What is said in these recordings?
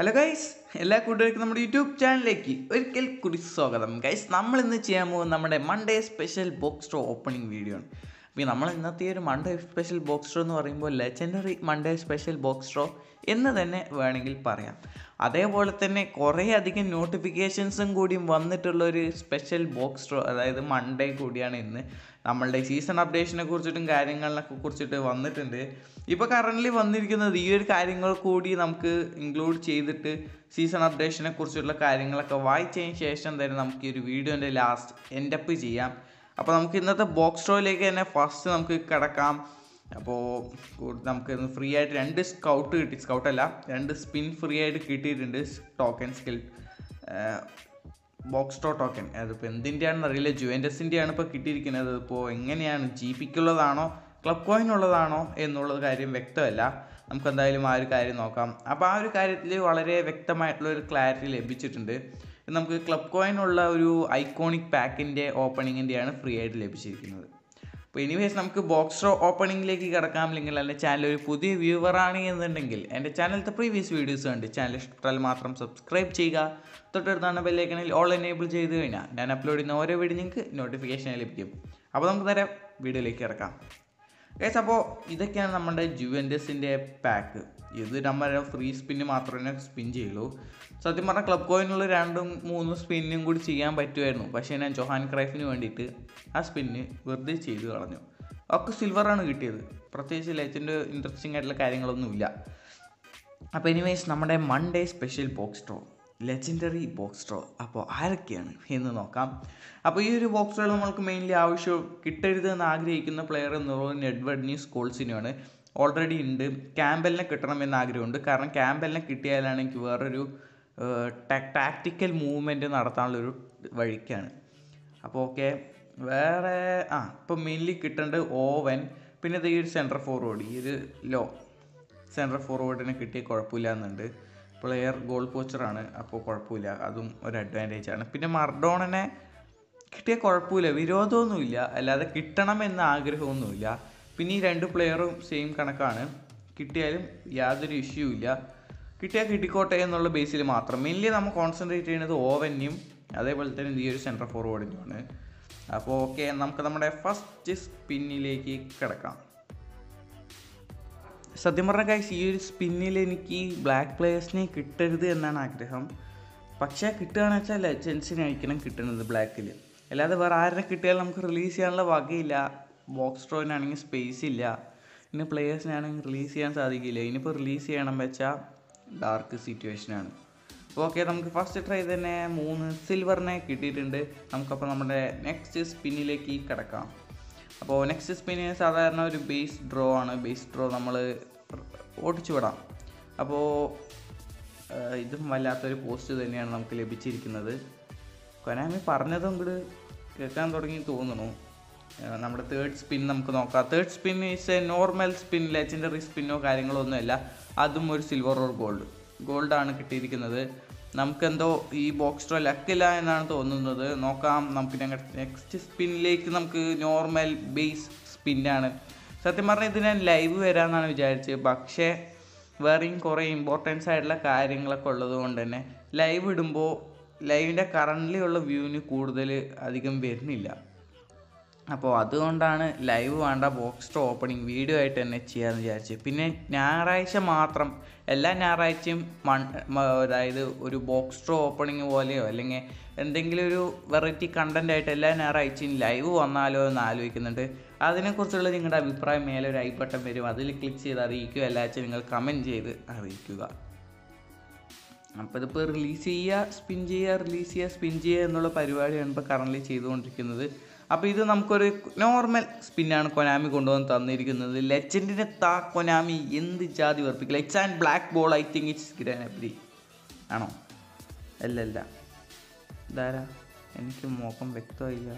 hello guys എല്ലാ കൂട്ടുകാർക്കും നമ്മുടെ യൂട്യൂബ് ചാനലിലേക്ക് ഒരിക്കൽ കൂടി സ്വാഗതം ഗൈസ് നമ്മൾ ഇന്ന് ചെയ്യാൻ പോകുന്നത് നമ്മുടെ Monday special box draw opening video ആണ് അപ്പോൾ നമ്മൾ ഇന്നത്തെ ഒരു മൺഡേ സ്പെഷ്യൽ ബോക്സ് ഡ്രോ എന്ന് പറയുമ്പോൾ legendary Monday special box draw എന്ന് തന്നെ വേണമെങ്കിൽ പറയാം അതേപോലെ തന്നെ കുറേ അധികം നോട്ടിഫിക്കേഷൻസും കൂടിയും വന്നിട്ടുള്ള ഒരു സ്പെഷ്യൽ ബോക്സ് ഡ്രോ അതായത് മൺഡേ കൂടിയാണ് ഇന്ന് നമ്മളുടെ സീസൺ അപ്ഡേഷനെ കുറിച്ചിട്ടും കാര്യങ്ങളിലൊക്കെ കുറിച്ചിട്ട് വന്നിട്ടുണ്ട് ഇപ്പോൾ കറൻ്റ്ലി വന്നിരിക്കുന്നത് ഈ ഒരു കാര്യങ്ങൾ കൂടി നമുക്ക് ഇൻക്ലൂഡ് ചെയ്തിട്ട് സീസൺ അപ്ഡേഷനെ കുറിച്ചുള്ള കാര്യങ്ങളൊക്കെ വായിച്ചതിന് ശേഷം തന്നെ നമുക്ക് ഈ ഒരു വീഡിയോൻ്റെ ലാസ്റ്റ് എൻഡപ്പ് ചെയ്യാം അപ്പോൾ നമുക്ക് ഇന്നത്തെ ബോക്സ് ഡ്രോയിലേക്ക് തന്നെ ഫസ്റ്റ് നമുക്ക് കിടക്കാം അപ്പോൾ നമുക്ക് ഫ്രീ ആയിട്ട് രണ്ട് സ്കൗട്ട് കിട്ടി സ്കൗട്ടല്ല രണ്ട് സ്പിൻ ഫ്രീ ആയിട്ട് കിട്ടിയിട്ടുണ്ട് token skill box draw token അതിപ്പോൾ എന്തിൻ്റെയാണെന്ന് അറിയില്ല ജുവൻറ്റസിൻ്റെയാണ് ഇപ്പോൾ കിട്ടിയിരിക്കുന്നത് ഇപ്പോൾ എങ്ങനെയാണ് ജി പിക്കുള്ളതാണോ ക്ലബ് കോയിൻ ഉള്ളതാണോ എന്നുള്ളത് കാര്യം വ്യക്തമല്ല നമുക്ക് എന്തായാലും ആ ഒരു കാര്യം നോക്കാം അപ്പോൾ ആ ഒരു കാര്യത്തിൽ വളരെ വ്യക്തമായിട്ടുള്ള ഒരു ക്ലാരിറ്റി ലഭിച്ചിട്ടുണ്ട് നമുക്ക് ക്ലബ് കോയിൻ ഉള്ള ഒരു ഐക്കോണിക് പാക്കിൻ്റെ ഓപ്പണിങ്ങിൻ്റെയാണ് ഫ്രീ ആയിട്ട് ലഭിച്ചിരിക്കുന്നത് അപ്പോൾ എനിവേസ് നമുക്ക് ബോക്സ് ഡ്രോ ഓപ്പണിങ്ങിലേക്ക് കിടക്കാം അല്ലെങ്കിൽ എൻ്റെ ചാനൽ ഒരു പുതിയ വ്യൂവറാണ് എന്നുണ്ടെങ്കിൽ എൻ്റെ ചാനലത്തെ പ്രീവിയസ് വീഡിയോസ് കണ്ട് ചാനൽ ഇഷ്ടപ്പെട്ടാൽ മാത്രം സബ്സ്ക്രൈബ് ചെയ്യുക തൊട്ടടുത്താണ് ബെല്ലൈക്കണിൽ ഓൾ എനേബിൾ ചെയ്ത് കഴിഞ്ഞാൽ ഞാൻ അപ്ലോഡ് ചെയ്യുന്ന ഓരോ വീഡിയോ നിങ്ങൾക്ക് നോട്ടിഫിക്കേഷൻ ലഭിക്കും അപ്പോൾ നമുക്ക് നേരെ വീഡിയോയിലേക്ക് കിടക്കാം ഗൈസ് അപ്പോൾ ഇതൊക്കെയാണ് നമ്മുടെ ജുവൻറ്റസിൻ്റെ പാക്ക് ഇത് നമ്മുടെ ഫ്രീ സ്പിന്ന് മാത്രമേ സ്പിൻ ചെയ്യുള്ളൂ സത്യം പറഞ്ഞാൽ ക്ലബ് കോയിനുള്ള രണ്ടും മൂന്നും സ്പിന്നും കൂടി ചെയ്യാൻ പറ്റുമായിരുന്നു പക്ഷേ ഞാൻ ജൊഹാൻ ക്രൈഫിന് വേണ്ടിയിട്ട് ആ സ്പിന്ന് വെറുതെ ചെയ്തു കളഞ്ഞു ഒക്കെ സിൽവറാണ് കിട്ടിയത് പ്രത്യേകിച്ച് ലെജൻഡ് ഇൻട്രസ്റ്റിംഗ് ആയിട്ടുള്ള കാര്യങ്ങളൊന്നുമില്ല അപ്പോൾ എനിവേസ് നമ്മുടെ Monday special box draw legendary box draw അപ്പോൾ ആരൊക്കെയാണ് എന്ന് നോക്കാം അപ്പോൾ ഈ ഒരു ബോക്സ് ഡ്രോ നമ്മൾക്ക് മെയിൻലി ആവശ്യം കിട്ടരുത് എന്ന് ആഗ്രഹിക്കുന്ന പ്ലെയർ എന്നുള്ളത് എഡ്വേർഡ് ന്യൂസ് കോൾസിനെയാണ് ഓൾറെഡി ഉണ്ട് ക്യാമ്പലിനെ കിട്ടണമെന്ന് ആഗ്രഹമുണ്ട് കാരണം ക്യാമ്പലിനെ കിട്ടിയാലാണ് എനിക്ക് വേറൊരു ടാക്റ്റിക്കൽ മൂവ്മെൻറ്റ് നടത്താനുള്ളൊരു വഴിക്കാണ് അപ്പോൾ ഓക്കെ വേറെ ആ ഇപ്പോൾ മെയിൻലി കിട്ടേണ്ടത് ഓവൻ പിന്നെ ഇത് ഈ ഒരു സെൻട്രൽ ഫോർവേഡ് ഈ ഒരു ലോ സെൻട്രൽ ഫോർവേഡിന് കിട്ടിയ കുഴപ്പമില്ല എന്നുണ്ട് പ്ലെയർ ഗോൾ പോച്ചറാണ് അപ്പോൾ കുഴപ്പമില്ല അതും ഒരു അഡ്വാൻറ്റേജ് ആണ് പിന്നെ മർഡോണനെ കിട്ടിയ കുഴപ്പമില്ല വിരോധമൊന്നുമില്ല അല്ലാതെ കിട്ടണമെന്ന ആഗ്രഹമൊന്നുമില്ല പിന്നെ ഈ രണ്ട് പ്ലെയറും സെയിം കണക്കാണ് കിട്ടിയാലും യാതൊരു ഇഷ്യൂ ഇല്ല കിട്ടിയാൽ കിട്ടിക്കോട്ടെ എന്നുള്ള ബേസിൽ മാത്രം മെയിൻലി നമ്മൾ കോൺസെൻട്രേറ്റ് ചെയ്യുന്നത് ഓവനും അതേപോലെ തന്നെ ഈ ഒരു സെൻട്രൽ ഫോർവേഡിനുമാണ് അപ്പോൾ ഓക്കെ നമുക്ക് നമ്മുടെ ഫസ്റ്റ് സ്പിന്നിലേക്ക് കിടക്കാം സത്യം പറഞ്ഞ കാഴ്ച ഈ ഒരു സ്പിന്നിൽ എനിക്ക് ബ്ലാക്ക് പ്ലേയേഴ്സിനെ കിട്ടരുത് എന്നാണ് ആഗ്രഹം പക്ഷേ കിട്ടുകയാണെന്ന് വെച്ചാൽ ലെജൻസിനായിരിക്കണം കിട്ടുന്നത് ബ്ലാക്കിൽ അല്ലാതെ വേറെ ആരെ കിട്ടിയാൽ നമുക്ക് റിലീസ് ചെയ്യാനുള്ള വകയില്ല ബോക്സ് ഡ്രോയിനാണെങ്കിൽ സ്പേസ് ഇല്ല ഇനി പ്ലേയേഴ്സിനാണെങ്കിൽ റിലീസ് ചെയ്യാൻ സാധിക്കില്ല ഇനിയിപ്പോൾ റിലീസ് ചെയ്യണം വെച്ചാൽ ഡാർക്ക് സിറ്റുവേഷനാണ് ഓക്കെ നമുക്ക് ഫസ്റ്റ് ട്രൈ തന്നെ മൂന്ന് സിൽവറിനെ കിട്ടിയിട്ടുണ്ട് നമുക്കപ്പോൾ നമ്മുടെ നെക്സ്റ്റ് സ്പിന്നിലേക്ക് കിടക്കാം അപ്പോൾ നെക്സ്റ്റ് സ്പിന് സാധാരണ ഒരു ബേസ് ഡ്രോ ആണ് ബേസ് ഡ്രോ നമ്മൾ ഓടിച്ചു വിടാം അപ്പോൾ ഇതും വല്ലാത്തൊരു പോസ്റ്റ് തന്നെയാണ് നമുക്ക് ലഭിച്ചിരിക്കുന്നത് കൊനാമി പറഞ്ഞതും കൂടെ കേൾക്കാൻ തുടങ്ങി തോന്നുന്നു നമ്മുടെ തേർഡ് സ്പിൻ നമുക്ക് നോക്കാം third spin is a normal spin legendary സ്പിന്നോ കാര്യങ്ങളോ ഒന്നുമല്ല അതും ഒരു സിൽവർ ഓർ ഗോൾഡ് ഗോൾഡാണ് കിട്ടിയിരിക്കുന്നത് നമുക്കെന്തോ ഈ ബോക്സ് ഡ്രോ ലക്കില്ല എന്നാണ് തോന്നുന്നത് നോക്കാം നമുക്ക് ഞങ്ങൾ നെക്സ്റ്റ് സ്പിന്നിലേക്ക് നമുക്ക് നോർമൽ ബേസ് സ്പിന്നാണ് സത്യം പറഞ്ഞാൽ ഇത് ഞാൻ ലൈവ് വരാമെന്നാണ് വിചാരിച്ചത് പക്ഷേ വേറെയും കുറേ ഇമ്പോർട്ടൻസ് ആയിട്ടുള്ള കാര്യങ്ങളൊക്കെ ഉള്ളത് കൊണ്ട് തന്നെ ലൈവ് ഇടുമ്പോൾ ലൈവിൻ്റെ കറൻ്റ്ലി ഉള്ള വ്യൂവിന് കൂടുതൽ അധികം വരുന്നില്ല അപ്പോൾ അതുകൊണ്ടാണ് ലൈവ് വേണ്ട ബോക്സ് ഡ്രോ ഓപ്പണിംഗ് വീഡിയോ ആയിട്ട് തന്നെ ചെയ്യാമെന്ന് വിചാരിച്ചു പിന്നെ ഞായറാഴ്ച മാത്രം എല്ലാ ഞായറാഴ്ചയും മൺ അതായത് ഒരു ബോക്സ് ഡ്രോ ഓപ്പണിംഗ് പോലെയോ അല്ലെങ്കിൽ എന്തെങ്കിലും ഒരു വെറൈറ്റി കണ്ടൻ്റ് ആയിട്ട് എല്ലാ ഞായറാഴ്ചയും ലൈവ് വന്നാലോ എന്ന് ആലോചിക്കുന്നുണ്ട് അതിനെക്കുറിച്ചുള്ള നിങ്ങളുടെ അഭിപ്രായം മേലെ ഒരു ഐ ബട്ടൺ വരും അതിൽ ക്ലിക്ക് ചെയ്ത് അറിയിക്കുക എല്ലാഴ്ച നിങ്ങൾ കമൻറ്റ് ചെയ്ത് അറിയിക്കുക അപ്പോൾ ഇതിപ്പോൾ റിലീസ് ചെയ്യുക സ്പിൻ ചെയ്യുക റിലീസ് ചെയ്യുക സ്പിൻ ചെയ്യുക എന്നുള്ള പരിപാടിയാണ് ഇപ്പോൾ കറൻ്റ് ചെയ്തുകൊണ്ടിരിക്കുന്നത് അപ്പോൾ ഇത് നമുക്കൊരു നോർമൽ സ്പിന്നാണ് കൊനാമി കൊണ്ടുവന്ന് തന്നിരിക്കുന്നത് ലെജൻഡിനെ താ കൊനാമി എന്ത് ജാതി വർപ്പിക്കില്ല it's and black ball I think it's ഗ്രാൻ എബ്രി ആണോ അല്ല അല്ല ഇതാരാ എനിക്ക് മുഖം വ്യക്തമായില്ല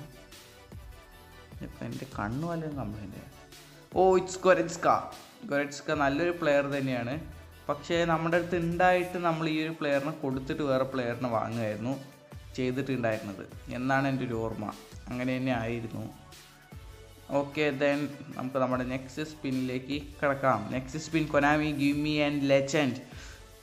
ഇപ്പം എൻ്റെ കണ്ണു വല്ലതും കംപ്ലൈൻ്റ് ഓ ഇറ്റ്സ് ഗൊരറ്റ്സ്ക ഗൊരറ്റ്സ്ക നല്ലൊരു പ്ലെയർ തന്നെയാണ് പക്ഷേ നമ്മുടെ അടുത്ത് ഉണ്ടായിട്ട് നമ്മൾ ഈ ഒരു പ്ലെയറിനെ കൊടുത്തിട്ട് വേറെ പ്ലെയറിനെ വാങ്ങുമായിരുന്നു ചെയ്തിട്ടുണ്ടായിരുന്നത് എന്നാണ് എൻ്റെ ഒരു ഓർമ്മ അങ്ങനെ തന്നെ ആയിരുന്നു ഓക്കെ ദെൻ നമുക്ക് നമ്മുടെ നെക്സ്റ്റ് സ്പിന്നിലേക്ക് കിടക്കാം next spin Konami give me and legend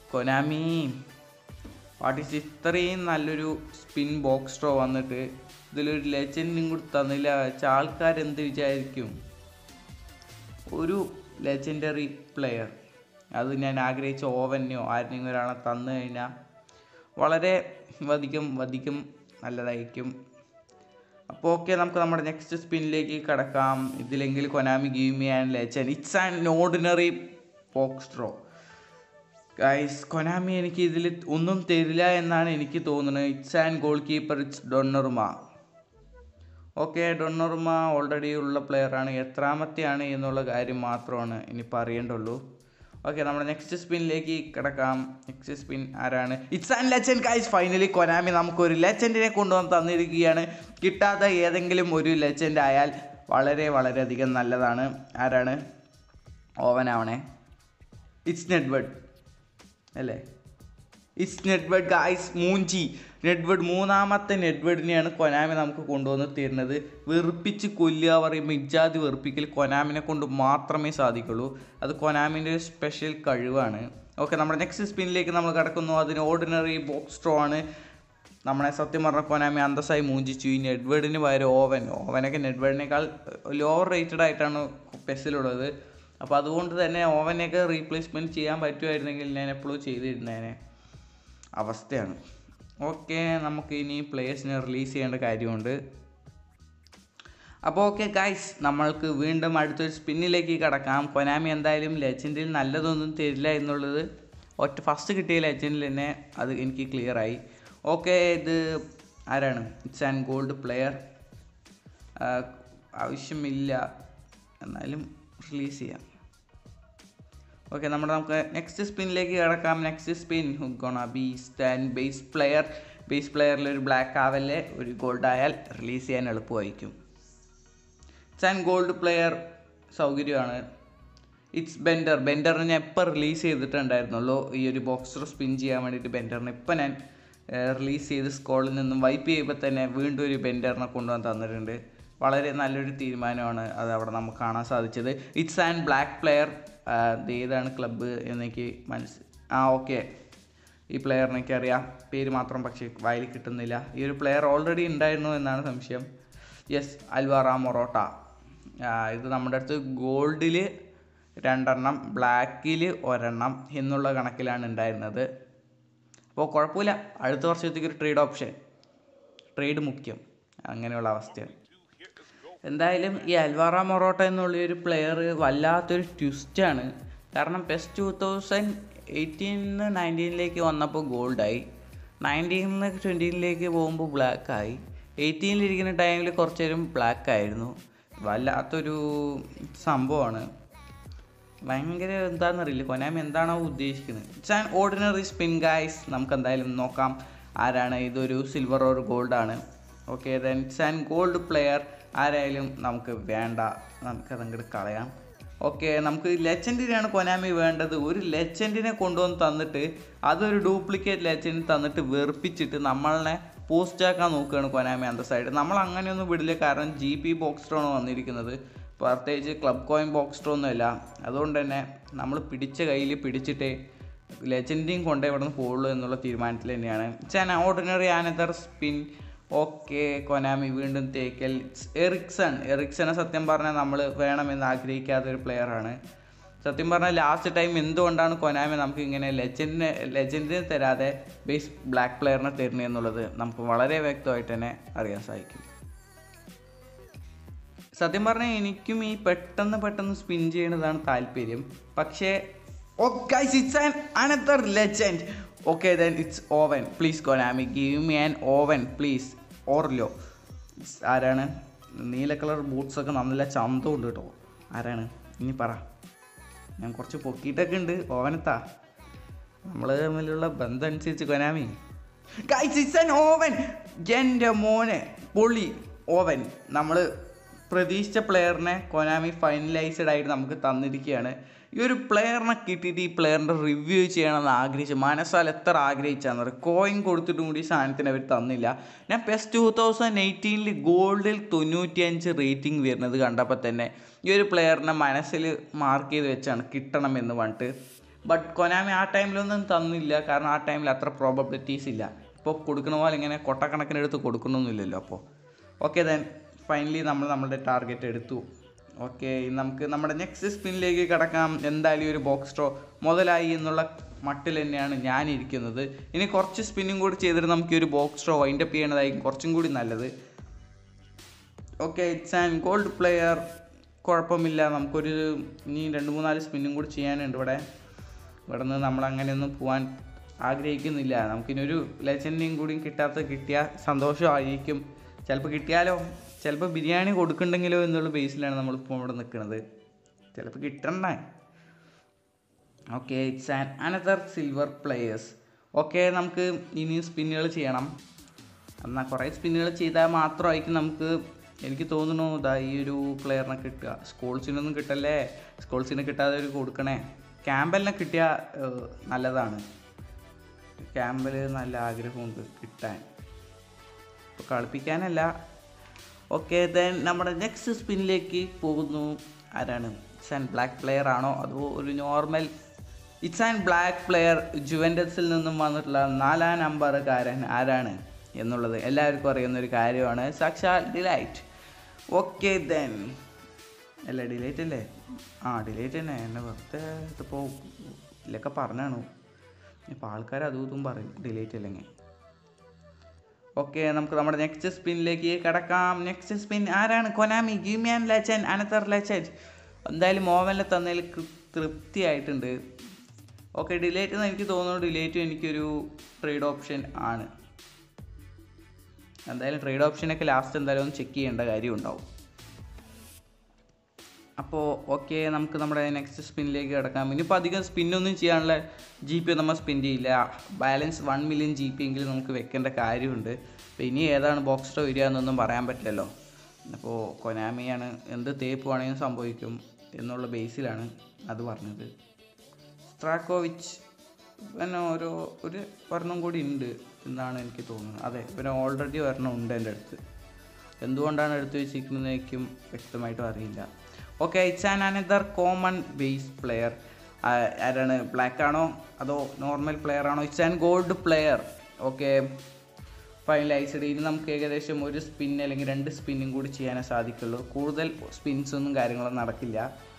Konami what is ഇത്രയും നല്ലൊരു സ്പിൻ ബോക്സ് സ്ട്രോ വന്നിട്ട് ഇതിലൊരു ലെജൻഡും കൂടി തന്നില്ല വെച്ചാൽ ആൾക്കാരെന്ത് വിചാരിക്കും ഒരു ലെജൻഡറി പ്ലെയർ അത് ഞാൻ ആഗ്രഹിച്ച ഓവനെയോ ആരെങ്കിലും ഒരാളെ തന്നു കഴിഞ്ഞാൽ വളരെ അധികം അധികം നല്ലതായിരിക്കും അപ്പോൾ ഓക്കെ നമുക്ക് നമ്മുടെ നെക്സ്റ്റ് സ്പിന്നിലേക്ക് കടക്കാം ഇതിലെങ്കിൽ Konami give me and legend it's an ordinary പോക്സ്ട്രോ ഗൈസ് കൊനാമി എനിക്ക് ഇതിൽ ഒന്നും തരില്ല എന്നാണ് എനിക്ക് തോന്നുന്നത് it's and goalkeeper it's Donnarumma okay Donnarumma already ഉള്ള പ്ലെയറാണ് എത്രാമത്തെയാണ് എന്നുള്ള കാര്യം മാത്രമാണ് ഇനിയിപ്പോൾ അറിയേണ്ടുള്ളൂ ഓക്കെ നമ്മുടെ നെക്സ്റ്റ് സ്പിന്നിലേക്ക് കിടക്കാം നെക്സ്റ്റ് സ്പിൻ ആരാണ് it's and legend guys finally Konami നമുക്കൊരു ലെജൻഡിനെ കൊണ്ടുവന്ന് തന്നിരിക്കുകയാണ് കിട്ടാത്ത ഏതെങ്കിലും ഒരു ലെജൻഡ് ആയാൽ വളരെ വളരെയധികം നല്ലതാണ് ആരാണ് ഓവനാവണേ ഇറ്റ്സ് നെറ്റ്വേർഡ് അല്ലേ ഇറ്റ്സ് നെറ്റ്വേർഡ് ഗായ്സ് മൂഞ്ചി നെറ്റ്വേർഡ് മൂന്നാമത്തെ നെറ്റ്വേർഡിനെയാണ് കൊനാമി നമുക്ക് കൊണ്ടുവന്ന് തരുന്നത് വെറുപ്പിച്ച് കൊല്ലുക പറയുമ്പോൾ ഇജാതി വെറുപ്പിക്കൽ കൊനാമിനെ കൊണ്ട് മാത്രമേ സാധിക്കുള്ളൂ അത് കൊനാമിൻ്റെ ഒരു സ്പെഷ്യൽ കഴിവാണ് ഓക്കെ നമ്മുടെ നെക്സ്റ്റ് സ്പിന്നിലേക്ക് നമ്മൾ കിടക്കുന്നു അതിന് ഓർഡിനറി ബോക്സ് സ്ട്രോ ആണ് നമ്മളെ സത്യം പറഞ്ഞ കൊനാമി അന്തസ്സായി മൂഞ്ചിച്ചു ഈ നെറ്റ്വേർഡിന് പകരം ഓവൻ ഓവനൊക്കെ നെറ്റ്വേർഡിനേക്കാൾ ലോവർ റേറ്റഡ് ആയിട്ടാണ് പെസ്സിലുള്ളത് അപ്പോൾ അതുകൊണ്ട് തന്നെ ഓവനെയൊക്കെ റീപ്ലേസ്മെൻറ്റ് ചെയ്യാൻ പറ്റുമായിരുന്നെങ്കിൽ ഞാൻ എപ്പോഴും ചെയ്തിരുന്നേനെ അവസ്ഥയാണ് ഓക്കെ നമുക്ക് ഇനി പ്ലേയേഴ്സിനെ റിലീസ് ചെയ്യേണ്ട കാര്യമുണ്ട് അപ്പോൾ ഓക്കെ ഗൈസ് നമ്മൾക്ക് വീണ്ടും അടുത്തൊരു സ്പിന്നിലേക്ക് കടക്കാം കൊനാമി എന്തായാലും ലെജൻഡിൽ നല്ലതൊന്നും തരില്ല എന്നുള്ളത് ഒറ്റ ഫസ്റ്റ് കിട്ടിയ ലെജൻഡിൽ തന്നെ അത് എനിക്ക് ക്ലിയറായി ഓക്കെ ഇത് ആരാണ് ഇറ്റ്സ് ആൻഡ് ഗോൾഡ് പ്ലെയർ ആവശ്യമില്ല എന്നാലും റിലീസ് ചെയ്യാം ഓക്കെ നമ്മുടെ നമുക്ക് നെക്സ്റ്റ് സ്പിന്നിലേക്ക് കിടക്കാം next spin gonna be stand base player base പ്ലെയറിൽ ഒരു ബ്ലാക്ക് ആവല്ലേ ഒരു ഗോൾഡ് ആയാൽ റിലീസ് ചെയ്യാൻ എളുപ്പമായിരിക്കും ഇറ്റ്സ് ആൻഡ് ഗോൾഡ് പ്ലെയർ സൗകര്യമാണ് ഇറ്റ്സ് ബെൻഡർ ബെൻഡറിനെ ഞാൻ എപ്പോൾ റിലീസ് ചെയ്തിട്ടുണ്ടായിരുന്നുള്ളൂ ഈ ഒരു ബോക്സർ സ്പിൻ ചെയ്യാൻ വേണ്ടിയിട്ട് ബെൻഡറിനെ ഇപ്പം ഞാൻ റിലീസ് ചെയ്ത് സ്കോളിൽ നിന്നും വൈപ്പ് ചെയ്യുമ്പോൾ തന്നെ വീണ്ടും ഒരു ബെൻഡറിനെ കൊണ്ടുവന്ന് തന്നിട്ടുണ്ട് വളരെ നല്ലൊരു തീരുമാനമാണ് അത് അവിടെ നമുക്ക് കാണാൻ സാധിച്ചത് ഇറ്റ്സ് ആൻഡ് ബ്ലാക്ക് പ്ലെയർ ഏതാണ് ക്ലബ്ബ് എന്നെനിക്ക് മനസ്സ് ആ ഓക്കെ ഈ പ്ലെയറിനെ എനിക്കറിയാം പേര് മാത്രം പക്ഷേ വായിൽ കിട്ടുന്നില്ല ഈ ഒരു പ്ലെയർ ഓൾറെഡി ഉണ്ടായിരുന്നു എന്നാണ് സംശയം യെസ് അൽവാറ മൊറോട്ട ഇത് നമ്മുടെ അടുത്ത് ഗോൾഡിൽ രണ്ടെണ്ണം ബ്ലാക്കിൽ ഒരെണ്ണം എന്നുള്ള കണക്കിലാണ് ഉണ്ടായിരുന്നത് അപ്പോൾ കുഴപ്പമില്ല അടുത്ത വർഷത്തേക്ക് ഒരു ട്രേഡ് ഓപ്ഷൻ ട്രേഡ് മുഖ്യം അങ്ങനെയുള്ള അവസ്ഥയാണ് എന്തായാലും ഈ അൽവാറ മൊറോട്ട എന്നുള്ള ഒരു പ്ലെയർ വല്ലാത്തൊരു ട്വിസ്റ്റാണ് കാരണം പെസ് ടു തൗസൻഡ് എയ്റ്റീനിന്ന് നയൻറ്റീനിലേക്ക് വന്നപ്പോൾ ഗോൾഡായി നയൻറ്റീനിൽ നിന്ന് ട്വൻറ്റീനിലേക്ക് പോകുമ്പോൾ ബ്ലാക്കായി എയ്റ്റീനിലിരിക്കുന്ന ടൈമിൽ കുറച്ച് നേരം ബ്ലാക്ക് ആയിരുന്നു വല്ലാത്തൊരു സംഭവമാണ് ഭയങ്കര എന്താണെന്നറിയില്ല കൊനാമി എന്താണോ ഉദ്ദേശിക്കുന്നത് it's an ordinary spin guys നമുക്ക് എന്തായാലും നോക്കാം ആരാണ് ഇതൊരു സിൽവർ ഓർ ഗോൾഡ് ആണ് okay then it's an gold player ആരായാലും നമുക്ക് വേണ്ട നമുക്കത് അങ്ങോട്ട് കളയാം ഓക്കെ നമുക്ക് ലെജൻഡിനെയാണ് കൊനാമി വേണ്ടത് ഒരു ലെജൻഡിനെ കൊണ്ടുവന്ന് തന്നിട്ട് അതൊരു ഡ്യൂപ്ലിക്കേറ്റ് ലെജൻഡ് തന്നിട്ട് വെറുപ്പിച്ചിട്ട് നമ്മളെ പോസ്റ്റ് ആക്കാൻ നോക്കുകയാണ് കൊനാമി അന്ത സൈഡ് നമ്മൾ അങ്ങനെയൊന്നും വിടില്ല കാരണം ജി പി ബോക്സ്ട്രോണ് വന്നിരിക്കുന്നത് പ്രത്യേകിച്ച് ക്ലബ് കോയിൻ ബോക്സ്ട്രോ ഒന്നുമല്ല അതുകൊണ്ട് തന്നെ നമ്മൾ പിടിച്ച കയ്യിൽ പിടിച്ചിട്ടേ ലെജൻഡിയും കൊണ്ടേ ഇവിടെ നിന്ന് പോകുള്ളൂ എന്നുള്ള തീരുമാനത്തിൽ തന്നെയാണ് it's an ordinary another spin okay Konami വീണ്ടും തേക്കൽ എറിക്സൺ എറിക്സനെ സത്യം പറഞ്ഞാൽ നമ്മൾ വേണമെന്ന് ആഗ്രഹിക്കാത്ത ഒരു പ്ലെയറാണ് സത്യം പറഞ്ഞാൽ ലാസ്റ്റ് ടൈം എന്തുകൊണ്ടാണ് കൊനാമി നമുക്ക് ഇങ്ങനെ ലെജൻഡിനെ ലെജൻഡിനെ തരാതെ ബേസ് ബ്ലാക്ക് പ്ലെയറിനെ തരുന്നത് എന്നുള്ളത് നമുക്ക് വളരെ വ്യക്തമായിട്ട് തന്നെ അറിയാൻ സാധിക്കും സത്യം പറഞ്ഞാൽ എനിക്കും ഈ പെട്ടെന്ന് പെട്ടെന്ന് സ്പിൻ ചെയ്യുന്നതാണ് താല്പര്യം പക്ഷേ oh guys it's an another legend okay then it's Owen please Konami give me an Owen please ഓർലോ ആരാണ് നീല കളർ ബൂട്ട്സൊക്കെ നല്ല ചന്തമുണ്ട് കേട്ടോ ആരാണ് ഇനി പറ ഞാൻ കുറച്ച് പൊക്കിയിട്ടൊക്കെ ഉണ്ട് ഓവനത്താ നമ്മൾ തമ്മിലുള്ള ബന്ധം അനുസരിച്ച് Konami guys it's an Owen എൻ്റെ മോനെ പൊളി ഓവൻ നമ്മൾ പ്രതീക്ഷിച്ച പ്ലെയറിനെ കൊനാമി ഫൈനലൈസ്ഡ് ആയിട്ട് നമുക്ക് തന്നിരിക്കുകയാണ് ഈ ഒരു പ്ലെയറിനെ കിട്ടിയിട്ട് ഈ പ്ലെയറിൻ്റെ റിവ്യൂ ചെയ്യണമെന്ന് ആഗ്രഹിച്ചു മനസ്സാൽ എത്ര ആഗ്രഹിച്ചാന്ന് പറയും കോയിൻ കൊടുത്തിട്ടും കൂടി ഈ സാധനത്തിന് അവർ തന്നില്ല ഞാൻ പെസ് ടു തൗസൻഡ് എയ്റ്റീനിൽ ഗോൾഡിൽ തൊണ്ണൂറ്റിയഞ്ച് റേറ്റിംഗ് വരുന്നത് കണ്ടപ്പോൾ തന്നെ ഈ ഒരു പ്ലെയറിനെ മനസ്സിൽ മാർക്ക് ചെയ്ത് വെച്ചാണ് കിട്ടണമെന്ന് പറഞ്ഞിട്ട് ബട്ട് കൊനാമി ആ ടൈമിലൊന്നും തന്നില്ല കാരണം ആ ടൈമിൽ അത്ര പ്രോബബിലിറ്റീസ് ഇല്ല ഇപ്പോൾ കൊടുക്കുന്ന പോലെ ഇങ്ങനെ കൊട്ടക്കണക്കിന് എടുത്ത് കൊടുക്കണമെന്നില്ലല്ലോ അപ്പോൾ ഓക്കെ ദെൻ ഫൈനലി നമ്മൾ നമ്മുടെ ടാർഗറ്റ് എടുത്തു ഓക്കെ നമുക്ക് നമ്മുടെ നെക്സ്റ്റ് സ്പിന്നിലേക്ക് കിടക്കാം എന്തായാലും ഈ ഒരു ബോക്സ് സ്ട്രോ മുതലായി എന്നുള്ള മട്ടിൽ തന്നെയാണ് ഞാൻ ഇരിക്കുന്നത് ഇനി കുറച്ച് സ്പിന്നിങ് കൂടി ചെയ്തിട്ട് നമുക്ക് ഈ ഒരു ബോക്സ് സ്ട്രോ വൈൻഡപ്പ് ചെയ്യണതായിരിക്കും കുറച്ചും കൂടി നല്ലത് okay it's and gold player കുഴപ്പമില്ല നമുക്കൊരു ഇനി രണ്ട് മൂന്നാല് സ്പിന്നും കൂടി ചെയ്യാനുണ്ട് ഇവിടെ ഇവിടെ നിന്ന് നമ്മൾ അങ്ങനെയൊന്നും പോകാൻ ആഗ്രഹിക്കുന്നില്ല നമുക്കിനി ഒരു ലെജൻഡിയും കൂടി കിട്ടാത്ത കിട്ടിയ സന്തോഷമായിരിക്കും ചിലപ്പോൾ കിട്ടിയാലോ ചിലപ്പോൾ ബിരിയാണി കൊടുക്കണ്ടെങ്കിലോ എന്നുള്ള ബേസിലാണ് നമ്മളിപ്പോൾ ഇവിടെ നിൽക്കുന്നത് ചിലപ്പോൾ കിട്ടണ്ടേ okay it's an another silver players okay നമുക്ക് ഇനിയും സ്പിന്നുകൾ ചെയ്യണം എന്നാൽ കുറേ സ്പിന്നുകൾ ചെയ്താൽ മാത്രമായിരിക്കും നമുക്ക് എനിക്ക് തോന്നുന്നു ഇതാ ഈ ഒരു പ്ലെയറിനെ കിട്ടുക സ്കൂൾസിനൊന്നും കിട്ടല്ലേ സ്കൂൾസിന് കിട്ടാതെ ഒരു കൊടുക്കണേ ക്യാമ്പലിനെ കിട്ടിയാൽ ഏഹ്, നല്ലതാണ് ക്യാമ്പൽ നല്ല ആഗ്രഹമുണ്ട് കിട്ടാൻ ഇപ്പോൾ കളിപ്പിക്കാനല്ല ഓക്കെ ദെൻ നമ്മുടെ നെക്സ്റ്റ് സ്പിന്നിലേക്ക് പോകുന്നു ആരാണ് ഇറ്റ്സ് ആൻഡ് ബ്ലാക്ക് പ്ലെയർ ആണോ അതോ ഒരു normal it's and black player ജുവൻറ്റസിൽ നിന്നും വന്നിട്ടുള്ള നാലാം നമ്പറുകാരൻ ആരാണ് എന്നുള്ളത് എല്ലാവർക്കും അറിയുന്ന ഒരു കാര്യമാണ് സാക്ഷാൽ ഡിലൈറ്റ് ഓക്കെ ദെൻ അല്ല ഡിലേറ്റ് അല്ലേ ആ ഡിലേറ്റ് തന്നെ എന്നെ വെറുതെ ഇതിപ്പോൾ ഇതിലൊക്കെ പറഞ്ഞാണു ഇപ്പോൾ ആൾക്കാർ അതും ഇതും പറയും ഡിലേറ്റ് അല്ലെങ്കിൽ ഓക്കെ നമുക്ക് നമ്മുടെ നെക്സ്റ്റ് സ്പിന്നിലേക്ക് കിടക്കാം നെക്സ്റ്റ് സ്പിൻ ആരാണ് Konami give me an legend another legend എന്തായാലും മോവനിൽ തന്നതിൽ കൃ- തൃപ്തിയായിട്ടുണ്ട് ഓക്കെ ഡിലേറ്റ് എന്ന് എനിക്ക് തോന്നുന്നു ഡിലേറ്റും എനിക്കൊരു ട്രേഡ് ഓപ്ഷൻ ആണ് എന്തായാലും ട്രേഡ് ഓപ്ഷനൊക്കെ ലാസ്റ്റ് എന്തായാലും ഒന്ന് ചെക്ക് ചെയ്യേണ്ട കാര്യം ഉണ്ടാവും അപ്പോൾ ഓക്കെ നമുക്ക് നമ്മുടെ നെക്സ്റ്റ് സ്പിന്നിലേക്ക് കിടക്കാം ഇനിയിപ്പോൾ അധികം സ്പിന്നൊന്നും ചെയ്യാനുള്ള ജി പി നമ്മൾ സ്പിൻ ചെയ്യില്ല balance one million G P എങ്കിലും നമുക്ക് വെക്കേണ്ട കാര്യമുണ്ട് അപ്പോൾ ഇനി ഏതാണ് ബോക്സ്റ്റോ വരിക എന്നൊന്നും പറയാൻ പറ്റില്ലല്ലോ അപ്പോൾ കൊനാമിയാണ് എന്ത് തേപ്പ് വേണമെങ്കിലും സംഭവിക്കും എന്നുള്ള ബേസിലാണ് അത് പറഞ്ഞത് സ്ട്രാക്കോവിച്ച് പിന്നെ ഓരോ ഒരു ഒരെണ്ണം കൂടി ഉണ്ട് എന്നാണ് എനിക്ക് തോന്നുന്നത് അതെ പിന്നെ ഓൾറെഡി ഒരെണ്ണം ഉണ്ട് എൻ്റെ അടുത്ത് എന്തുകൊണ്ടാണ് എടുത്തു വെച്ചിരിക്കുന്നതെനിക്കും വ്യക്തമായിട്ടും അറിയില്ല okay it's an another common base player ആരാണ് ബ്ലാക്ക് ആണോ അതോ നോർമൽ പ്ലെയർ ആണോ it's an gold player okay finalised ഇനി നമുക്ക് ഏകദേശം ഒരു സ്പിൻ അല്ലെങ്കിൽ രണ്ട് സ്പിന്നും കൂടി ചെയ്യാനേ സാധിക്കുള്ളൂ കൂടുതൽ സ്പിൻസ് ഒന്നും കാര്യങ്ങളൊന്നും നടക്കില്ല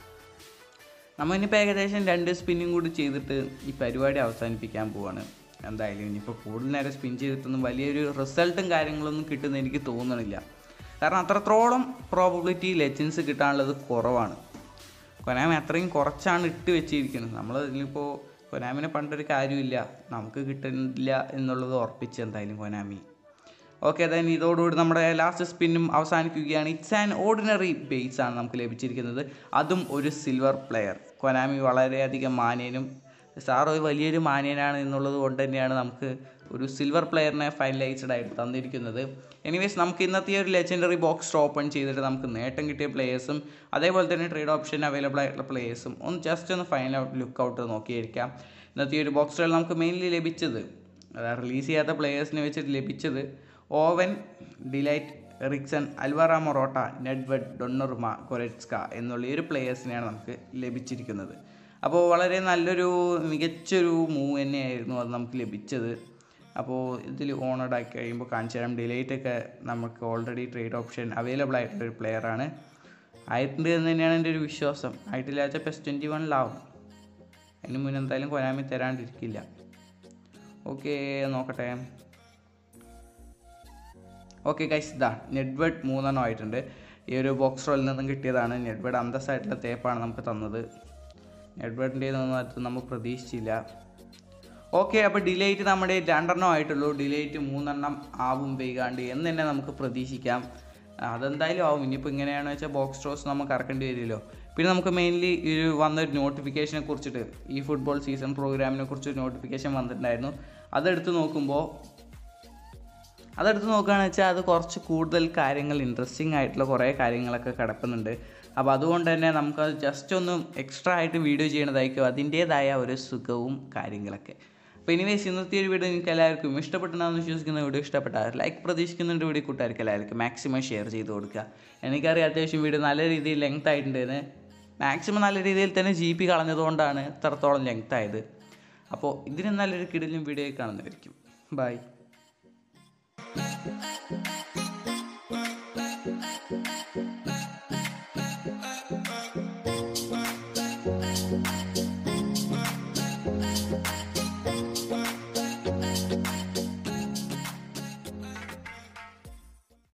നമ്മൾ ഇനിയിപ്പോൾ ഏകദേശം രണ്ട് സ്പിന്നും കൂടി ചെയ്തിട്ട് ഈ പരിപാടി അവസാനിപ്പിക്കാൻ പോവാണ് എന്തായാലും ഇനിയിപ്പോൾ കൂടുതൽ നേരം സ്പിൻ ചെയ്തിട്ടൊന്നും വലിയൊരു റിസൾട്ടും കാര്യങ്ങളൊന്നും കിട്ടുമെന്ന് എനിക്ക് തോന്നണില്ല കാരണം അത്രത്തോളം പ്രോബബിലിറ്റി ലെജൻസ് കിട്ടാനുള്ളത് കുറവാണ് കൊനാമി അത്രയും കുറച്ചാണ് ഇട്ട് വെച്ചിരിക്കുന്നത് നമ്മൾ ഇതിലിപ്പോൾ കൊനാമിനെ പണ്ടൊരു കാര്യമില്ല നമുക്ക് കിട്ടുന്നില്ല എന്നുള്ളത് ഉറപ്പിച്ച് എന്തായാലും കൊനാമി ഓക്കെ ദെൻ ഇതോടുകൂടി നമ്മുടെ ലാസ്റ്റ് സ്പിന്നും അവസാനിക്കുകയാണ് ഇറ്റ്സ് ആൻ ഓർഡിനറി ബേസ് ആണ് നമുക്ക് ലഭിച്ചിരിക്കുന്നത് അതും ഒരു സിൽവർ പ്ലെയർ കൊനാമി വളരെയധികം മാന്യനും സാർ ഒരു വലിയൊരു മാന്യനാണ് എന്നുള്ളത് കൊണ്ട് തന്നെയാണ് നമുക്ക് ഒരു സിൽവർ പ്ലെയറിനെ ഫൈനലൈസ്ഡ് ആയിട്ട് തന്നിരിക്കുന്നത് എനിവേസ് നമുക്ക് ഇന്നത്തെ ഈ ഒരു ലെജൻഡറി ബോക്സ് ഓപ്പൺ ചെയ്തിട്ട് നമുക്ക് നേട്ടം കിട്ടിയ പ്ലേയേഴ്സും അതേപോലെ തന്നെ ട്രേഡ് ഓപ്ഷൻ അവൈലബിൾ ആയിട്ടുള്ള പ്ലേയേഴ്സും ഒന്ന് ജസ്റ്റ് ഒന്ന് ഫൈനൽ ലുക്ക് ഔട്ട് നോക്കിയിരിക്കാം ഇന്നത്തെ ഈ ഒരു ബോക്സിൽ നമുക്ക് മെയിൻലി ലഭിച്ചത് അതായത് റിലീസ് ചെയ്യാത്ത പ്ലേയേഴ്സിനെ വെച്ചിട്ട് ലഭിച്ചത് Owen De Ligt Eriksen Alvaro Morata Nedved Donnarumma Goretzka എന്നുള്ള ഈ ഒരു പ്ലേയേഴ്സിനെയാണ് നമുക്ക് ലഭിച്ചിരിക്കുന്നത് അപ്പോൾ വളരെ നല്ലൊരു മികച്ചൊരു മൂവ് തന്നെയായിരുന്നു അത് നമുക്ക് ലഭിച്ചത് അപ്പോൾ ഇതിൽ ഓണഡ് ആക്കി കഴിയുമ്പോൾ കാണിച്ചു തരാം ഡിലൈറ്റ് ഒക്കെ നമുക്ക് ഓൾറെഡി ട്രേഡ് ഓപ്ഷൻ അവൈലബിൾ ആയിട്ടുള്ള ഒരു പ്ലെയറാണ് ആയിട്ടുണ്ട് എന്ന് തന്നെയാണ് എൻ്റെ ഒരു വിശ്വാസം ആയിട്ടില്ല വെച്ചാൽ പെസ് ട്വൻറ്റി വണ്ണിലാവും അതിന് മുന്നേ എന്തായാലും കൊനാമി തരാണ്ടിരിക്കില്ല ഓക്കെ നോക്കട്ടെ ഓക്കെ ഗൈസ് ഇതാ നെറ്റ്വേർഡ് മൂന്നെണ്ണം ആയിട്ടുണ്ട് ഈ ഒരു ബോക്സ് റോളിൽ നിന്നും കിട്ടിയതാണ് നെറ്റ്വേർഡ് അന്തസ്സായിട്ടുള്ള തേപ്പാണ് നമുക്ക് തന്നത് നെറ്റ്വേർഡിൻ്റെ ഒന്നും അത് നമ്മൾ പ്രതീക്ഷിച്ചില്ല ഓക്കെ അപ്പോൾ ഡിലേറ്റ് നമ്മുടെ രണ്ടെണ്ണം ആയിട്ടുള്ളൂ ഡിലേറ്റ് മൂന്നെണ്ണം ആവും വൈകാണ്ട് എന്ന് തന്നെ നമുക്ക് പ്രതീക്ഷിക്കാം അതെന്തായാലും ആവും ഇനിയിപ്പോൾ ഇങ്ങനെയാണെന്ന് വെച്ചാൽ ബോക്സ് സ്ട്രോസ് നമുക്ക് ഇറക്കേണ്ടി വരുമല്ലോ പിന്നെ നമുക്ക് മെയിൻലി ഒരു വന്നൊരു നോട്ടിഫിക്കേഷനെ കുറിച്ചിട്ട് ഈ ഫുട്ബോൾ സീസൺ പ്രോഗ്രാമിനെ കുറിച്ച് നോട്ടിഫിക്കേഷൻ വന്നിട്ടുണ്ടായിരുന്നു അതെടുത്ത് നോക്കുമ്പോൾ അതെടുത്ത് നോക്കുകയാണെന്ന് വെച്ചാൽ അത് കുറച്ച് കൂടുതൽ കാര്യങ്ങൾ ഇൻട്രസ്റ്റിംഗ് ആയിട്ടുള്ള കുറേ കാര്യങ്ങളൊക്കെ കിടക്കുന്നുണ്ട് അപ്പോൾ അതുകൊണ്ട് തന്നെ നമുക്കത് ജസ്റ്റ് ഒന്ന് എക്സ്ട്രാ ആയിട്ട് വീഡിയോ ചെയ്യണതായിരിക്കും അതിൻ്റേതായ ഒരു സുഖവും കാര്യങ്ങളൊക്കെ അപ്പോൾ ഇനിവേസ് ഇന്നത്തെ ഒരു വീഡിയോ നിങ്ങൾക്ക് എല്ലാവർക്കും ഇഷ്ടപ്പെട്ടെന്നാന്ന് വിശ്വസിക്കുന്ന വീഡിയോ ഇഷ്ടപ്പെട്ടാൽ ലൈക്ക് പ്രതീക്ഷിക്കുന്നുണ്ട് വീഡിയോ കൂട്ടുകാർക്ക് എല്ലാവർക്കും മാക്സിമം ഷെയർ ചെയ്ത് കൊടുക്കുക എനിക്കറിയാം അത്യാവശ്യം വീഡിയോ നല്ല രീതിയിൽ ലെങ്ത് ആയിട്ടുണ്ടെന്ന് മാക്സിമം നല്ല രീതിയിൽ തന്നെ ജി പി കളഞ്ഞതുകൊണ്ടാണ് ഇത്രത്തോളം ലെങ്ത് ആയത് അപ്പോൾ ഇതിന് നല്ലൊരു കിടിലും വീഡിയോ കാണുന്നതായിരിക്കും ബൈ